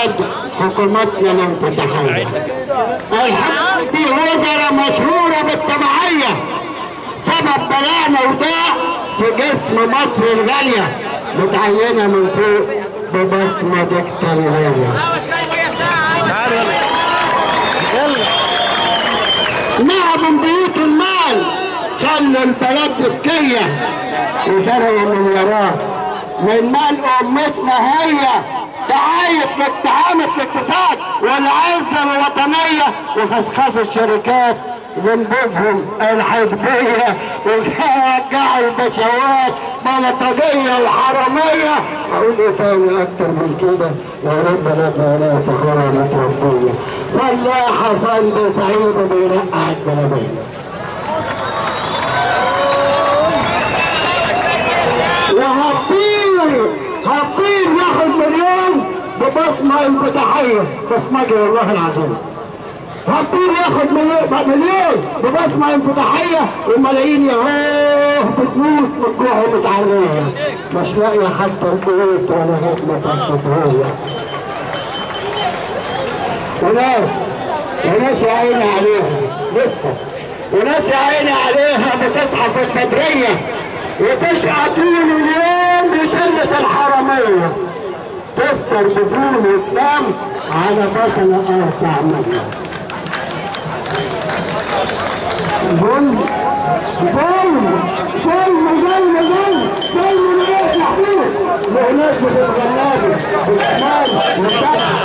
فساد حكومتنا الانفتاحية الحكومة دي وزراء مشهورة بالتبعية سبب بلانا وده في جسم مصر الغالية متعينة من فوق ببصمة دكتورية نهب من بيوت المال خلوا البلد تبكية وسرقوا من وراه من مال امتنا هي دعاية للتعامل في الاقتصاد والعزة الوطنية وخسخسوا الشركات ونبوذهم الحزبية ورجعوا البشوات بلطجية وحرامية أقول إيه تاني أكتر من كده يا رب ربنا لا تخرى متوفية فلاح فندق سعيد بيرقع الجلابية وهطير هطير ياخد مليون ببصمة انفتاحية بصمجي والله العظيم هطير ياخد مليون مليون ببصمة انفتاحية وملايين يهوه بتموت من الجوع ومتعرية مش لاقية حتى البيوت ولا هيك تستطيعية وناس وناس يا عيني عليها لسه وناس يا عيني عليها بتصحى في الصدرية وتشقى طول اليوم بسنة الحرامية تفطر بفول وتنام على بطل ارفع منها ظلم ظلم ظلم ظلم ظلم ظلم من ايه يا حبيبي بمناسبة الغلابة بالشمال والفتح